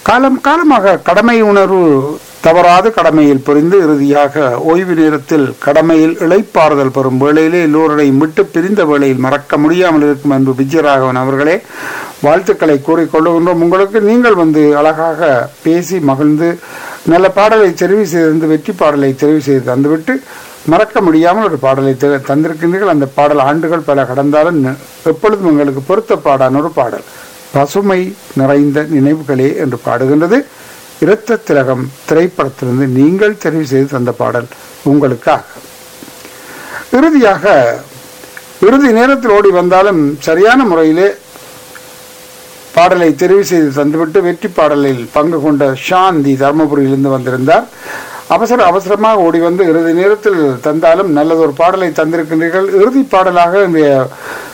காலம் காலமாக கடமை உணர்வு தவறாது கடமையில் புரிந்து இறுதியாக ஓய்வு நேரத்தில் கடமையில் இளைப்பாறுதல் பெறும் வேளையிலே எல்லோரையும் விட்டு பிரிந்த வேளையில் மறக்க முடியாமல் இருக்கும் அன்பு விஜயராகவன் அவர்களே வாழ்த்துக்களை கூறிக்கொள்ளுகின்றோம் உங்களுக்கு நீங்கள் வந்து அழகாக பேசி மகிழ்ந்து நல்ல பாடலை தெரிவு செய்திருந்து வெற்றி பாடலை தெரிவு செய்து தந்துவிட்டு மறக்க முடியாமல் ஒரு பாடலை த- தந்திருக்கின்றீர்கள் அந்த பாடல் ஆண்டுகள் பல கடந்தாலும் ந- எப்பொழுதும் உங்களுக்கு பொருத்த பாடான ஒரு பாடல் பசுமை நிறைந்த நினைவுகளே என்று பாடுகின்றது இரத்த திலகம் திரைப்படத்திலிருந்து நீங்கள் தெரிவு செய்து தந்த பாடல் உங்களுக்காக இறுதியாக இறுதி நேரத்தில் ஓடி வந்தாலும் சரியான முறையிலே பாடலை தெரிவு செய்து தந்துவிட்டு வெற்றி பாடலில் பங்கு கொண்ட சாந்தி தர்மபுரியிலிருந்து வந்திருந்தார் அவசர அவசரமாக ஓடி வந்து இறுதி நேரத்தில் தந்தாலும் நல்லதொரு பாடலை தந்திருக்கின்றீர்கள் இறுதி பாடலாக இன்றைய